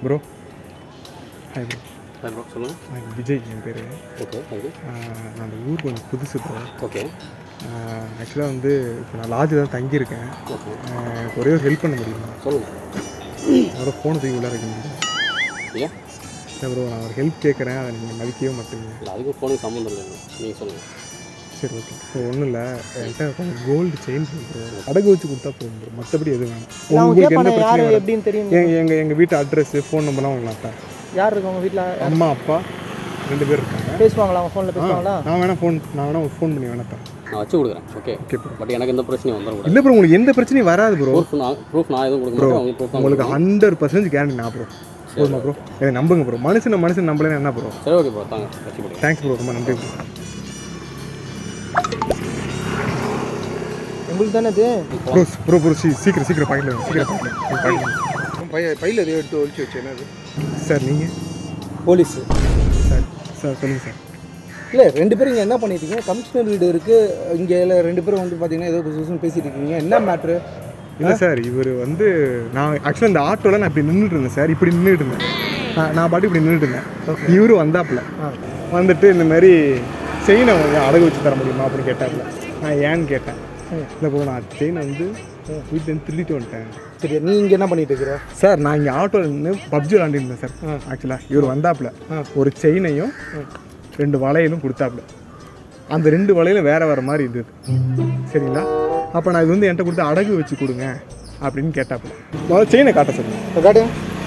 Bro hi bro hi bro சொல்லுங்கள் நான் விஜய் என் பேர் ஓகே தேங்க்யூ நான் அந்த ஊர் கொஞ்சம் புதுசு ப்ரோ ஓகே ஆக்சுவலாக வந்து இப்போ நான் லாட்ஜில் தான் தங்கியிருக்கேன் ஓகே ஆஹ் எனக்கு ஒரே ஒரு ஹெல்ப் பண்ண முடியுமா சொல்லுங்கள் அவரோட ஃபோனை தூக்கி உள்ளே வைக்க முடியும் ஏன் இல்லை ப்ரோ நான் ஒரு ஹெல்ப் கேட்குறேன் அதை நீங்கள் மதிக்கவே மாட்டீங்க இல்லை அதுக்கு ஃபோனுக்கு சம்மந்தம் இல்லை நீங்கள் சொல்லுங்கள் சரி ஓகே இப்போ ஒன்றும் இல்லை என்கிட்ட கொஞ்சம் கோல்டு செயின் ப்ரோ அடகு வச்சு கொடுத்தா போதும் ப்ரோ மற்றபடி எதுவும் வேணாம் உங்களுக்கு எந்த யார் பிரச்சனையும் வராது. எப்படின்னு தெரியும் எங்க எங்கள் எங்கள் வீட்டு அட்ரஸ் ஃபோன் நம்பர்லாம் உங்களுக்கு நான் யார் இருக்கு உங்க வீட்டில் அம்மா அப்பா ரெண்டு பேர் இருக்காங்க பேசுவாங்களா அவங்க ஃபோனில் பேசுவாங்களா நான் வேணா ஃபோன் நான் வேணா ஒரு ஃபோன் பண்ணி வேணா தரேன் நான் வச்சு கொடுக்குறேன் ஓகே ஓகே ப்ரோ பட் எனக்கு எந்த பிரச்சனையும் வந்துடக்கூடாது இல்லை ப்ரோ உங்களுக்கு எந்த பிரச்சனையும் வராது ப்ரோ ப்ரூஃப் நான் ப்ரூஃப் நான் எதுவும் கொடுக்க மாட்டேன் அவங்க ப்ரூஃப் தான் உங்களுக்கு ஹண்ட்ரட் பர்சன்டேஜ் கேரண்டி நான் ப்ரோ போதுமா ப்ரோ எனக்கு நம்புங்க ப்ரோ மனுஷனை மனுஷன் நம்பலன்னு என்ன ப்ரோ சரி ஓகே ப்ரோ தாங்க வச்சு கொடுங்க தேங்க்ஸ் ப்ரோ ரொம்ப நன்றி ப்ரோ உங்களுக்கு தானே இது ப்ரோ ப்ரோ ப்ரோ சீ சீக்கிரம் சீக்கிரம் பாக்கெட்டில் சீக்கிரம் பாக்கெட்டில் பைய பையில் எதையோ எடுத்து ஒழிச்சு வச்சு என்னது சார் நீங்கள் போலீஸ் சார் சார் சொல்லுங்கள் சார் இல்லை ரெண்டு பேரும் இங்கே என்ன பண்ணிட்டு இருக்கீங்க கமிஷனர் வீடு இருக்குது இங்கே ரெண்டு பேரும் வந்து பார்த்தீங்கன்னா ஏதோ புதுசு பேசிட்டு இருக்கீங்க என்ன மேட்ரு இல்லை சார் இவர் வந்து நான் ஆக்சுவலாக இந்த ஆட்டோவில் நான் இப்படி நின்றுட்டு இருந்தேன் சார் இப்படி நின்றுட்டு இருந்தேன் நான் நான் பாட்டு இப்படி நின்றுட்டு இருந்தேன் இவரும் வந்தாப்புல வந்துட்டு இந்த மாதிரி செயினை கொஞ்சம் அடகு வச்சு தர முடியுமா அப்படின்னு கேட்டாப்புல நான் ஏன்னு கேட்டேன் இல்லை ப்ரோ நான் செயினை வந்து வீட்டிலேருந்து திருடிட்டு வந்துட்டேன் சரி நீ இங்கே என்ன பண்ணிட்டு இருக்கிற சார் நான் இங்கே ஆட்டோவில் நின்று பப்ஜி விளாண்டிருந்தேன் சார் ஆக்சுவலாக இவர் வந்தாப்புல ஒரு செயினையும் ரெண்டு வளையலும் கொடுத்தாப்புல அந்த ரெண்டு வளையலும் வேற வேற மாதிரி இருந்தது சரிங்களா அப்போ நான் இது வந்து என்கிட்ட கொடுத்து அடகு வச்சு கொடுங்க அப்படின்னு கேட்டாப்புல முதல்ல செயினை காட்ட சொல்லுங்க இப்போ காட்டு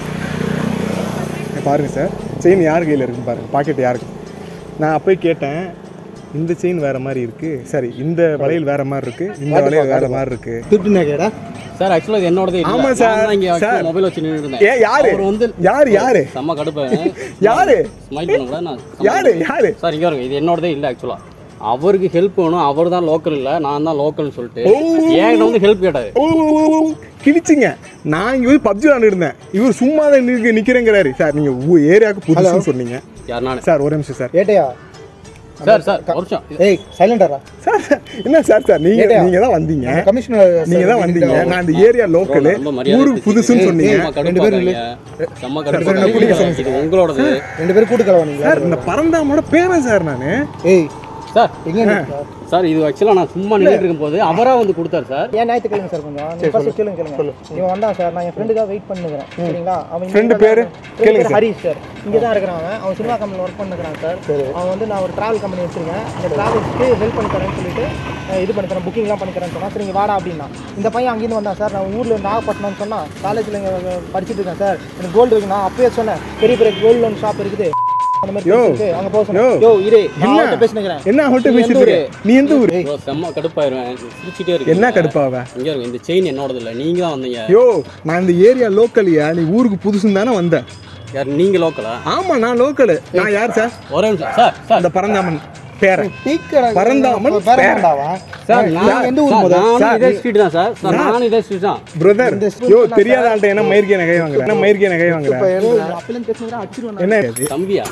இங்க பாருங்க சார் செயின் யார் கையில் இருக்குன்னு பாருங்க பாக்கெட் யாருக்கு நான் அப்போய் கேட்டேன் இந்த செயின் வேற மாதிரி இருக்கு சரி இந்த வளையல் வேற மாதிரி இருக்கு இந்த வளையல் வேற மாதிரி இருக்கு திருட்டுனா கேடா சார் ஆக்சுவலாக இது என்னோடதே இல்லை ஆமா நான் சார். தான் இங்கே சார். மொபைல் வச்சு நின்றுட்டு இருந்தேன் ஏ யாரு அவர் வந்து யாரு யாரு செம்ம கடுப்பு யாரு ஸ்மைல் பண்ணக்கூடாது நான் யாரு யாரு சார் இங்கே வருங்க இது என்னோடதே இல்லை ஆக்சுவலாக அவருக்கு ஹெல்ப் வேணும் அவர் தான் லோக்கல் இல்லை நான் தான் லோக்கல்னு சொல்லிட்டு என்கிட்ட வந்து ஹெல்ப் கேட்டாரு ஓ, ஓ, ஓ, ஓ, கிழிச்சிங்க நான் இங்க வந்து பப்ஜி விளாண்டுருந்தேன் இவர் சும்மா தான் நிக்க நிக்கிறேங்கிறாரு சார் நீங்க ஊ- ஏரியாவுக்கு புதுசுன்னு சொன்னீங்க யார் நான் சார் ஒரு நிமிஷம் சார் ஏட்டையா சார் சார் ஒரு நிமிஷம் இது- ஏய் சைலண்டாரா சார் சார், என்ன சார் சார் நீங்க ஏட்டையா? நீங்க தான் வந்தீங்க கமிஷனர் நீங்க தான் வந்தீங்க நான் இந்த ஏரியா லோக்கல் ரொம்ப மரியாதை ஊருக்கு புதுசுன்னு சொன்னீங்க செம்ம கடுப்பாக்குறீங்க. செம்ம கடுப்பாக்குறீங்க. இது உங்களோடது ரெண்டு பேரும் கூட்டு கலவானீங்களா சார் இந்த பரந்தாமோட பேரன் சார் நானு ஏய் சார் எங்க நிக்கிறா? சார் இது ஆக்சுவலாக நான் சும்மா நின்றுட்டு இருக்கும்போது அவரா வந்து கொடுத்தாரு சார் ஏன் ஞாயிற்று கேளுங்க சார் கொஞ்சம் நீங்க ஃபர்ஸ்ட் கேளுங்க கேளுங்க இவன் வந்தான் சார் நான் என் ஃப்ரெண்டுக்காக வெயிட் பண்ணுகிறேன் சரிங்களா அவன் Friend இங்க பேரு? தான் கேளுங்க பேரு ஹரிஷ் சார் இங்கே தான் இருக்கிறான் அவன் அவன் சினிமா கம்பெனியில் ஒர்க் பண்ணுறான் சார் அவன் வந்து நான் ஒரு டிராவல் கம்பெனி வச்சிருக்கேன் இந்த டிராவல்ஸ்க்கு ஹெல்ப் பண்ணி தரேன்னு சொல்லிட்டு அஹ், இது பண்ணி தரேன் புக்கிங்லாம் பண்ணி தரேன்னு சொன்னா சரி இங்க வாடா அப்படின்னா இந்த பையன் அங்கேருந்து வந்தான் சார் நான் ஊரில் நாகப்பட்டினம்னு சொன்னான் காலேஜில் இங்கே படிச்சுட்டு இருக்கேன் சார் எனக்கு கோல்டு இருக்கு நான் அப்பயே சொன்னேன் பெரிய பெரிய கோல்டு லோன் ஷாப் இருக்குது அந்த மாதிரி யோ. இருக்கு அங்கே போக யோ. சொன்னேன் யோ இரு நான் அவன்கிட்ட பேசினுக்கிறேன் என்ன அவன்கிட்ட நீ எந்த பேசிட்டு ஊரு? இருக்க? நீ எந்த ஊரு bro, செம்ம கடுப்பாயிருவேன் சிரிச்சிட்டே இருக்கு என்ன கடுப்பாவ இங்க இருங்க இந்த செயின் என்னோடது இல்லை நீங்க தான் வந்தீங்க யோ நான் இந்த ஏரியா லோக்கல்யா நீ ஊருக்கு புதுசுன்னு தானே வந்தேன் யார் நீங்க லோக்கலா ஆமா நான் லோக்கல் நான் யார் சார் ஒரே நிமிஷம் சார் சார் அந்த பரந்தாமன் பேரன் டீக்கடை பரந்தாமன் பேரண்டாவா சார் நான் எந்த ஊர் சார், முதல்ல? நானும் இதே ஸ்ட்ரீட் தான் சார் சார் நானும் இதே ஸ்ட்ரீட் தான் பிரதர் யோ தெரியாத ஆள்கிட்ட என்ன மயிர்கே நகை வாங்குற என்ன மயிர்கே நகை வாங்குற அப்பெல்லாம் பேசுனதுனா அடிச்சிருவேன் என்ன இது தம்பியா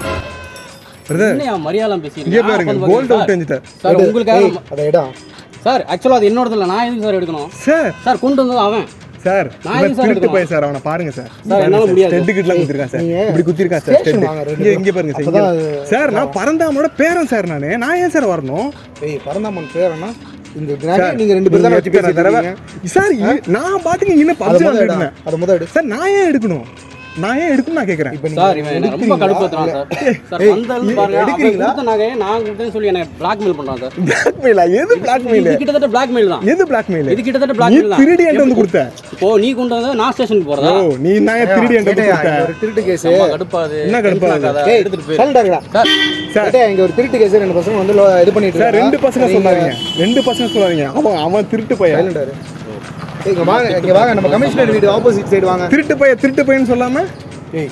பிரதர் என்ன மரியாதை இங்கே பாருங்க பேசிட்டு கோல்டு விட்டு வந்துட்டார் சார் உங்களுக்காக நம்ம- அதை இடம் சார் ஆக்சுவலாக அது என்னோடது இல்லை நான் எதுக்கு சார் எடுக்கணும் சார் சார் கொண்டு வந்தது அவன் சார் நான் இவன் எதுக்கு சார் திருட்டு எடுக்கணும்? போய் சார் அவனை பாருங்க சார் சார், என்னால முடியாது. ஸ்டெட்டு கிட்டலாம் குத்திருக்கான் சார் நீங்க இப்படி குத்திருக்கான் சார் station ஸ்டெட்டு வாங்க ரெண்டு இங்க இங்க பாருங்க சார் அப்பதான் இங்க. சார் நான் பரந்தாமோட பேரன் சார் நானு நான் ஏன் சார் வரணும் ஏய் பரந்தாமன் பேரனா இந்த கிராமி நீங்க ரெண்டு பேரும் தான் வச்சு எத்தனை பேசிட்டு தடவை இருக்கீங்க சார் இ- நான் பாட்டுக்கு இன்னும் அதை பப்ஜி முதல்ல இருந்தேன் எடு அதை முதல் எடு சார் நான் ஏன் எடுக்கணும் நான் ஏன் எடுக்கணும் நான் கேட்குறேன் இப்போ சார் இவன் என்ன ரொம்ப கடுப்பேத்துறான் சார் சார் வந்தது பாருங்க அவன் எடுக்கிறீங்களா? கொடுத்த நகையை நான் கொடுத்தேன்னு சொல்லி எனக்கு பிளாக்மெயில் பண்றான் சார் பிளாக்மெயிலா எது பிளாக்மெயில் இது கிட்டத்தட்ட பிளாக்மெயில் தான் எது பிளாக்மெயில் இது கிட்டத்தட்ட நீ பிளாக்மெயில் தான் திருடி என்கிட்ட வந்து கொடுத்த இப்போ நீ கொண்டு வந்தது நான் ஸ்டேஷனுக்கு போறதா ஓ நீ நான் ஏன் திருடி என்கிட்ட வந்து கொடுத்த ஒரு திருட்டு கேஸ் செம்ம கடுப்பாது என்ன கடுப்பாகுது? ஏய் எடுத்துட்டு போயிரு சொல்லிட்டாங்களா சார் சார். சார் இங்க ஒரு திருட்டு கேஸ் ரெண்டு பசங்க வந்து லோ- இது பண்ணிட்டு சார் ரெண்டு இருக்காங்க. பசங்க நீங்க சொல்லாதீங்க ரெண்டு பசங்க சொல்லாதீங்க அவன் அவன் திருட்டு பையன் silent ஆ இரு. ஏய், இங்க வாங்க இங்க வாங்க நம்ம கமிஷனர் வீடு ஆப்போசிட் சைடு வாங்க திருட்டு பையன் திருட்டு பையன் சொல்லாம ஏய்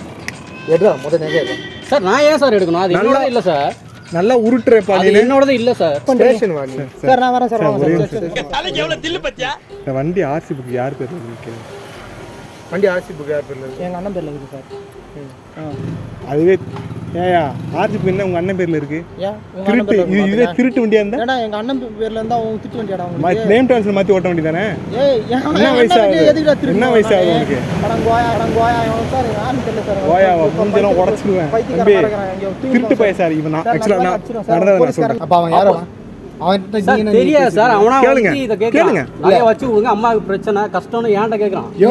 எடுறா முத நகை எடு. சார் நான் ஏன் சார் எடுக்கணும் அது என்னோட இல்ல சார் நல்லா உருட்டுற அது பாணியில என்னோடது இல்ல சார் ஸ்டேஷன் வா நீ சார் நான் வரேன் சார் வாங்க ஒரே சார் நிமிஷம். இந்த வண்டி ஆர்சி புக் யார் பேர்ல நிற்கிறது வண்டி ஆர்சி புக் யார் பேர்ல இருக்கு? எங்கள் அண்ணன் பேரில் இருக்குது சார் அதுவே ஏயா ஆர்ஜிபி என்ன உங்க அண்ணன் பேர்ல இருக்கு ஏன் உங்க அண்ணன் திருட்டு பேர்ல இது இதே மாத்துங்க. திருட்டு வண்டியா இருந்தா ஏன்னா எங்க அண்ணன் பேர்ல இருந்தா அவங்க திட்டு வண்டியாடா உங்களுக்கு நேம் ட்ரான்ஸ்ஃபர் மாத்தி ஓட்ட வேண்டியதானே ஏய் என் என்ன அண்ணன் வயசு வண்டியை ஆகுது? எதுக்குடா திருட்டு என்ன வயசு ஆகுது உனக்கு? அடங்கோயா அடங்கோயா இவன் சார் யாருன்னு தெரியல சார் ஓயாவா மூஞ்செல்லாம் உடச்சிடுவேன் தம்பி திருட்டு பையன் சார் இவன் நான் ஆக்சுவலா நான் நடந்ததை நான் சொல்றேன் அப்போ அவன் யார் அவன் அவன்கிட்ட நீ சார் என்ன தெரியாது சார் அவனா கேளுங்க, வந்து இதை கேளுங்க. கேட்கறான் நிறைய வச்சு விடுங்க அம்மாவுக்கு பிரச்சனை கஷ்டம்னு ஏன்ட்ட கேட்கறான் யோ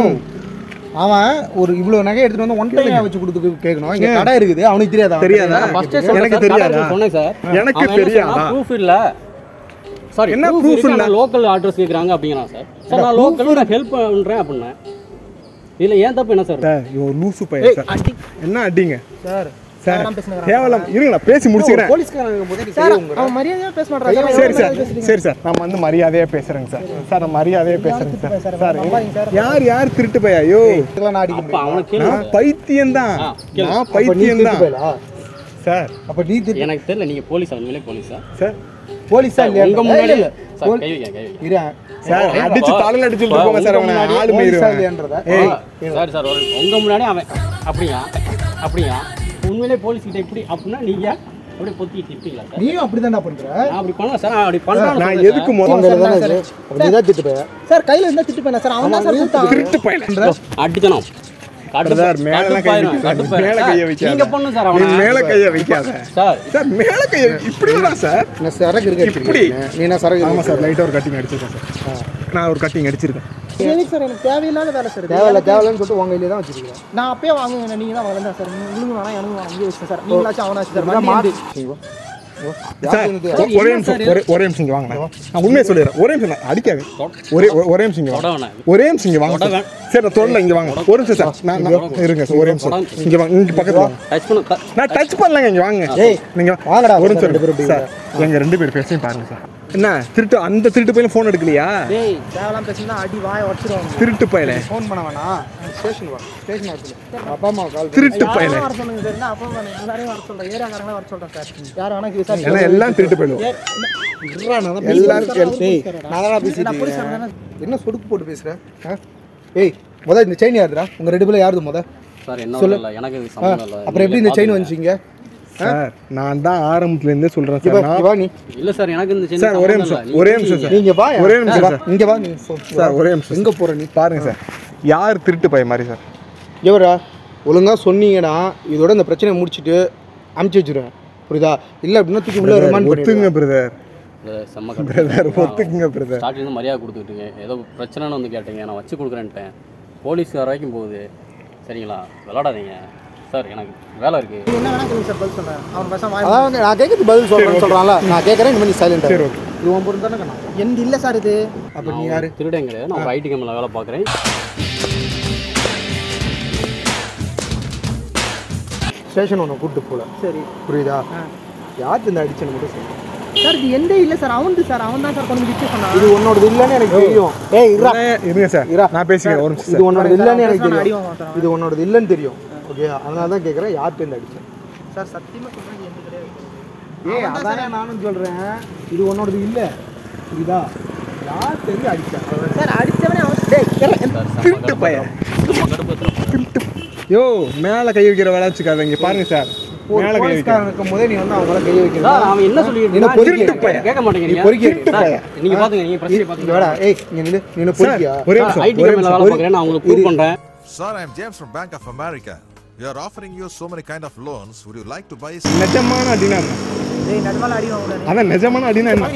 அவன் ஒரு இவ்வளவு நகை எடுத்துட்டு வந்து ஒன் டைம் வச்சு கொடுத்து கேட்கணும் இங்க கடை இருக்குது அவனுக்கு தெரியாதா தெரியாதா ஃபர்ஸ்டே எனக்கு தெரியாதா சொன்னேன் சார் எனக்கு தெரியாதா ப்ரூஃப் இல்ல சாரி என்ன என்ன proof ப்ரூஃப் இல்ல? இல்ல லோக்கல் அட்ரஸ் கேக்குறாங்க அப்படிங்கிறான் சார் சார் நான் லோக்கல் நான் ஹெல்ப் பண்றேன் அப்படின்னேன் இதுல ஏன் தப்பு என்ன சார் சார் இவன் லூசு பையன் சார் அடி என்ன அடிங்க சார் சார் அதெல்லாம் பேசுனேன் கேவலம் இருங்க நான் பேசி முடிச்சுக்கிறேன் போலீஸ்காரங்க போதே நீ சார் செய்ய உங்க அவன் மரியாதையா பேச மாட்டான் சரி சார் சரி சார் நம்ம வந்து மரியாதையா பேசுறேங்க சார் சார் நான் மரியாதையா பேசுறேங்க சார் சார், சார் நம்பாதீங்க சார். யார் யார் திருட்டு பையா ஐயோ இதெல்லாம் நான் அடிக்க அப்ப முடியும் அவனுக்கு கேளு நான் பைத்தியம் தான் ஆ, கேளு. நான் அப்ப நீ பைத்தியம் திருட்டு தான் போயலா சார் அப்ப நீ திருட்டு எனக்கு தெரியல நீங்க போலீஸ் உண்மையிலே போலீஸா சார் போலீஸா இல்லையா உங்க ஏய், முன்னாடி இல்ல, சார் கை வைக்க கை வைக்க இரு சார் அடிச்சு தலையில அடிச்சுட்டு போங்க சார் அவனை ஆளு போலீஸா மீறுவேன் இல்லையான்றத ஏய் சாரி சார் ஒரு- உங்க முன்னாடி அவன் அப்படியா அப்படியா உண்மையிலே போலீஸ் கிட்ட இப்படி அப்படின்னா நீங்க அப்படியே பொத்தி திப்பீங்களா சார் நீயும் அப்படிதான்டா பண்ற நான் அப்படி பண்ணல சார் நான் அப்படி நான் பண்ணலாம் எதுக்கு உங்க முதல்ல தானே இது அப்படிதான் திட்டு போய சார் கையில இருந்தா திட்டு பண்ண சார் அவன் தான் சார் கொடுத்தான் திருட்டு பையன் அடிச்சனும் சார் மேல கை வைக்காத மேல கைய வைக்காத நீங்க பண்ணு சார் நீ அவன மேல கைய வைக்காத சார் சார் மேல கைய இப்படி தான் சார் நான் சரக்கு இருக்கு இப்படி. நீ என்ன சரக்கு ஆமா இருக்கு சார் லைட்டா ஒரு கட்டிங் அடிச்சிருக்கேன் சார் நான் ஒரு கட்டிங் அடிச்சிருக்கேன் எதுக்கு சார் எனக்கு தேவையில்லாத வேலை சார் இது. தேவையில்ல தேவையில்லன்னு சொல்லிட்டு உங்க கையில தான் வச்சிருக்கேன் நான் அப்பயே வாங்குவேன் நீங்க தான் வளர்ந்தா சார் உங்களுக்கு வேணாம் எனக்கு வேணாம் இங்கே வச்சு சார் நீங்களாச்சும் அவனாச்சு சார் வண்டி எந்து. சார் ஒ- ஒரே நிமிஷம் ஒரே ஒரே நிமிஷம் இங்க வாங்க நான் உண்மையை சொல்லிடுறேன் ஒரே நிமிஷம் நான் அடிக்காது ஒரே ஒ- ஒரே நிமிஷம் இங்க வாங்க தொட வேணாம் ஒரே நிமிஷம் இங்க வாங்க சார். சரி நான் தொடல இங்க வாங்க ஒரு நிமிஷம் சார் நான் நான் இருங்க சார் ஒரே நிமிஷம் இங்க வாங்க இங்க பக்கத்துல வாங்க டச் பண்ணு த- நான் டச் பண்ணலங்க இங்க வாங்க ஏய், நீங்க வாங்கடா, ஒரு நிமிஷம் ரெண்டு பேரும் இருங்க. சார் எங்க ரெண்டு பேர் பேசையும் பாருங்க சார் என்ன திருட்டு அந்த திருட்டு பையன் ஃபோன் எடுக்கலையா டேய் தேவையில்லாம பேசினா அடி வாய உடச்சிருவாங்க திருட்டு பையல ஃபோன் பண்ண வேணாம் ஸ்டேஷன் வா ஸ்டேஷன் வர சொல்லு அப்பா அம்மா கால் திருட்டு பையல யாரும் வர சொல்லுங்க சார் என்ன அப்போ வேணாம் எல்லாரையும் வர சொல்றேன் ஏரியாக்காரங்களே வர சொல்றேன் சார் யாரும் வேணா ஏன்னா விசாரிச்சு எல்லாம் திருட்டு போயிடும் எல்லாரும் எல்லாரும் டேய் நான் தான் பேசிட்டு இருக்கேன். என்ன சொடுக்கு போட்டு பேசுற ஆ? ஏய் முத இந்த செயின் யாருடா உங்க ரெண்டு பேரும் யாருது முத சார் என்ன இல்ல எனக்கு இது சம்மந்தம் இல்ல அப்புறம் எப்படி இந்த செயின் வந்துச்சிங்க சார் நான் தான் ஆரம்பத்துல இருந்தே சொல்றேன் இங்க சார் வா, நான் இங்க வா நீ இல்ல சார் எனக்கு இந்த சின்ன சார் ஒரே சம்மந்தம் நிமிஷம் இல்ல. ஒரே நிமிஷம் சார் நீங்க வா ஒரே நிமிஷம் வா, சார். இங்க வா நீ சொ- சார் ஒரே நிமிஷம் எங்க போற நீ பாருங்க சார் யார் திருட்டு பையன் மாதிரி சார் எவரா ஒழுங்கா சொன்னீங்கன்னா இதோட இந்த பிரச்சனையை முடிச்சிட்டு அமுச்சு வச்சிருவேன் புரியுதா இல்ல அப்படின்னா தூக்கி உள்ள ரிமாண்ட் ஒத்துங்க பிரதர் இல்ல, செம்ம கடுப்பு. பிரதர் ஒத்துக்குங்க பிரதர் ஸ்டார்டிங் இருந்து மரியாதை கொடுத்துக்கிட்டீங்க ஏதோ பிரச்சனைன்னு வந்து கேட்டீங்க நான் வச்சு கொடுக்குறேன்ட்டேன் போலீஸ் வரைக்கும் போகுது சரிங்களா விளாடாதீங்க சார் எனக்கு வேலை இருக்கு நீங்க என்ன வேணா கேளுங்க சார் பதில் சொல்றேன் அவன் பேசாம வாய் அதான் வந்து நான் கேட்கறது பதில் சொல்றேன்னு சொல்றான்ல நான் கேட்கறேன் இனிமேல் நீ சைலண்ட் சரி ஓகே இது உன் பொருள் தானே கண்ணா எந்த இல்ல சார் இது அப்ப நான் நீ ஒரு யாரு திருடன் கிடையாது நான் ஒரு ஐடி கம்பெனியில் வேலை பார்க்குறேன் ஸ்டேஷன் ஒன்று கூப்பிட்டு போல சரி புரியுதா யாருக்கு இந்த அடிச்சனை மட்டும் சொல்லு சார் இது எந்த இல்ல சார் அவன் சார் அவன் தான் சார் கொண்டு விட்டு சொன்னான் இது உன்னோடது இல்லைன்னு எனக்கு தெரியும் ஏய் இருடா இருங்க சார் இரா. நான் பேசிக்கிறேன் ஒரு நிமிஷம் இது சார் உன்னோடது இல்லைன்னு எனக்கு அடி தெரியும் வாங்குவான் சார் இது உன்னோடது இல்லைன்னு தெரியும் ஓகே அதனால தான் கேட்குறேன் யார்கிட்ட இந்த அடிச்சேன் சார் சத்தியமா சொல்றேன் இது எந்த கிடையாது ஏய் அதானே நானும் சொல்கிறேன் இது உன்னோடது இல்லை புரியுதா யார் தெரிஞ்சு அடிச்சேன் சார் அடிச்சவனே அவன் டேய் சார் செம்ம திருட்டு கடுப்பு. பையன். செம்ம கடுப்பு திருட்டு. யோ மேல கை வைக்கிற வேலை வச்சுக்காத இங்க பாருங்க சார் ஒரு மேல கை வைக்கிற போலீஸ்காரன் இருக்கும் போதே நீ வந்து அவங்கள கை சார் வைக்கிறேன் அவன் என்ன சொல்லிட்டு நீ இருக்கான்? பொறுக்கி திருட்டு இருக்க. பையன். கேட்க மாட்டேங்கிறீங்க நீ பொறுக்கி இருக்க. சார், நீங்க பாத்துங்க நீங்க பிரச்சனை இங்க பாத்துங்க வாடா ஏய் இங்க நில்லு நீ என்ன சார் பொறுக்கியா ஒரே சார் நிமிஷம் ஐடி ஒரே கம்பெனியில் வேலை நிமிஷம் பார்க்குறேன் நான் உங்களுக்கு ப்ரூவ் பண்றேன் Sir, I'm James from Bank of America. We are offering you so many kind of loans. Would you like to buy? நிஜமான அடினா என்ன டேய் நடுவால அடி வாங்குறேன் அதான் நிஜமான அடினா என்ன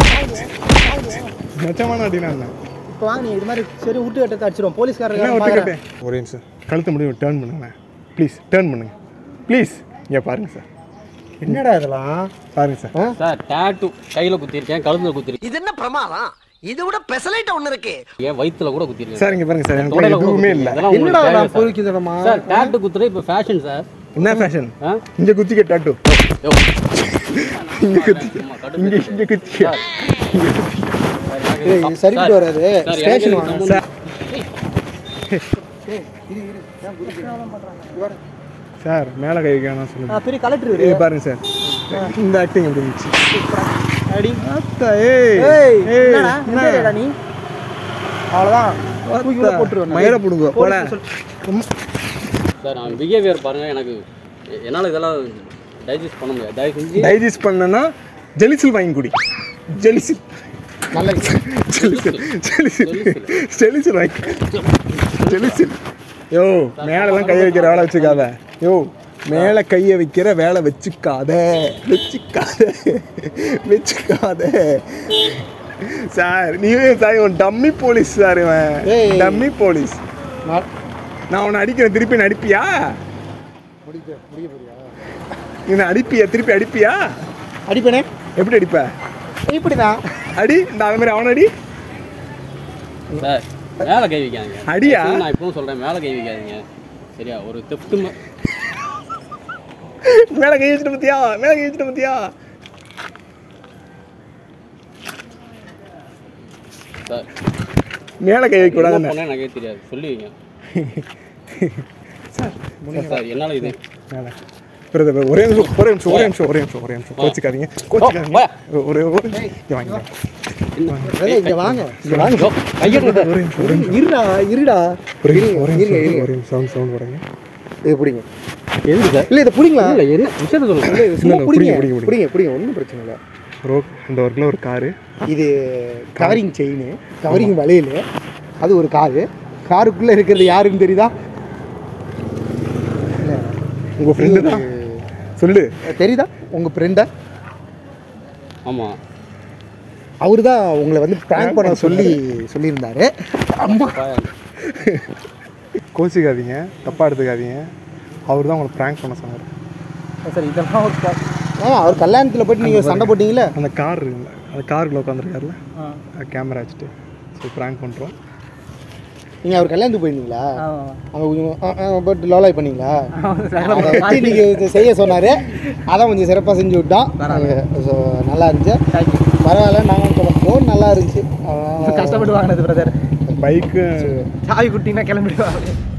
நிஜமான அடினா என்ன இப்போ வாங்க நீ இது மாதிரி சரி விட்டு கட்டத்தை அடிச்சிடும் என்ன போலீஸ்காரங்க ஒத்துக்கிட்டேன் ஒரே நிமிஷம் கழுத்து முடியும் டேர்ன் பண்ணுங்க ப்ளீஸ் டேர்ன் பண்ணுங்க ப்ளீஸ் இங்க பாருங்க சார் என்னடா இதெல்லாம் பாருங்க சார் சார் டேட்டு கையில குத்திருக்கேன் கழுத்துல குத்திருக்கேன் இது என்ன பிரமாதம் இதை விட பெசலைட் ஒண்ணு இருக்கு வயித்துல கூட குத்திருக்கேன் சார் இங்க பாருங்க சார் எனக்கு தொடையில கூட எதுவுமே குத்திருக்கேன். இல்லை இதெல்லாம் உங்களுக்கு என்னடா தேவையா நான் சார்? பொறுக்கி தரமா சார் டேட்டு குத்துறது இப்போ ஃபேஷன் சார் என்ன ஃபேஷன் ஆ? இங்க குத்திக்க டாட்டு யோ. இங்க குத்திக்க சும்மா கடுப்பு. இங்க இங்க குத்திக்க சார், எனக்கு ஏய், இது சரிப்பட்டு சார், வராது சார், எனக்கு ஸ்டேஷன் இது வாங்க சம்மந்தம் சார் சார் மேல கை வைக்கணும் சொல்லுங்க பெரிய கலெக்டர் இது பாருங்க சார் இந்த ஆக்டிங் எப்படி இருந்துச்சு அடி அத்தா, ஏய் ஏய் ஏய், என்னடா என்ன? எந்த ஏரியாடா நீ அவ்வளோதான் தூக்கி உள்ள அத்தா, போட்டுருவேன் மயிரை புடுங்க போல சார் அவன் பிஹேவியர் பாருங்க எனக்கு எ- என்னால் இதெல்லாம் டைஜஸ்ட் பண்ண முடியாது தயவு செஞ்சு டைஜஸ்ட் பண்ணனா ஜெலிசில் வாங்கி குடி ஜெலிசில் நல்ல ஜெலிசில் ஜெலிசில் ஜெலிசில் வாங்கி ஜெலிசில் யோ மேலெல்லாம் கையை வைக்கிற வேலை வச்சுக்காத யோ மேலே கையை வைக்கிற வேலை வச்சுக்காத வச்சுக்காத வச்சுக்காத சார் நீவே சார் இவன் டம்மி போலீஸ் சார் இவன் ஏய். டம்மி போலீஸ் நான் நான் உன்னை அடிக்கிறேன் திருப்பி நடிப்பியா நீ அடிப்பியா திருப்பி அடிப்பியா அடிப்பேனே எப்படி அடிப்ப இப்படி தான் அடி இந்த அது மாதிரி அவன் அடி சார் மேலே கை வைக்காதீங்க அடியா? தயவு செஞ்சு நான் இப்பவும் சொல்கிறேன் மேலே கை வைக்காதீங்க சரியா ஒரு தெஃப்ட்டு மேலே கை வச்சுட்டு பத்தியா மேலே கை வச்சுட்டு பத்தியா சார் மேலே கை வைக்க என்ன கூடாது பண்ணேன் எனக்கே தெரியாது சொல்லி வைங்க சார் சார் என்னால் இது மேலே பிரதர் ஒரே நிமிஷம் ஒரே நிமிஷம் ஒரே நிமிஷம் ஒரே நிமிஷம் ஒரே நிமிஷம் கோச்சிக்காதீங்க கோச்சிக்காதீங்க வா. ஒரே ஒரு இங்க வாங்க இங்க வாங்க இங்க வாங்க ஒரு நிமிஷம் ஒரு நிமிஷம் இருடா இருடா ஒரு நிமிஷம் ஒரு நிமிஷம் ஒரு நிமிஷம் சவுண்ட் சவுண்ட் போடுங்க இது பிடிங்க எது சார் இல்லை இதை பிடிங்களா இல்லை என்ன விஷயத்த சொல்லுங்கள் சும்மா இல்ல, பிடிங்க பிடிங்க, பிடிங்க, பிடிங்க பிடிங்க ஒன்றும் பிரச்சனை இல்லை ப்ரோ இந்த ஒர்க்கில் ஒரு காரு இது கவரிங் செயின் கவரிங் வளையல் அது ஒரு காரு காருக்குள்ளே இருக்கிறது யாருன்னு தெரியுதா உங்கள் ஃப்ரெண்டு தான் சொல்லு தெரியுதா உங்கள் ஃப்ரெண்டா ஆமாம் அவர் தான் உங்களை வந்து ப்ராங்க் பண்ண சொல்லி சொல்லியிருந்தாரு அம்மா கோச்சிக்காதீங்க தப்பாக எடுத்துக்காதீங்க அவர் தான் உங்களை ப்ராங்க் பண்ண சொன்னார் சார் இதெல்லாம் ஒரு கா- ஆ அவர் கல்யாணத்தில் போயிட்டு நீங்கள் சண்டை போட்டீங்களே அந்த கார் இருக்குல்ல அந்த காருக்குள்ள உட்காந்துருக்காருல கேமரா வச்சுட்டு ஸோ ப்ராங்க் பண்ணுறோம் நீங்கள் அவர் கல்யாணத்துக்கு போயிருந்தீங்களா அங்கே கொஞ்சம் பட் லோலாய் பண்ணீங்களா அதை வச்சு நீங்கள் செய்ய சொன்னார் அதான் கொஞ்சம் சிறப்பாக செஞ்சு விட்டோம் ஸோ நல்லா இருந்துச்சு பரவாயில்ல நாங்கள் சொல்லுவோம் ஃபோன் நல்லா இருந்துச்சு கஷ்டப்பட்டு வாங்கினது பிரதர் பைக்கு சாவி குட்டிங்கன்னா கிளம்பிடுவாங்க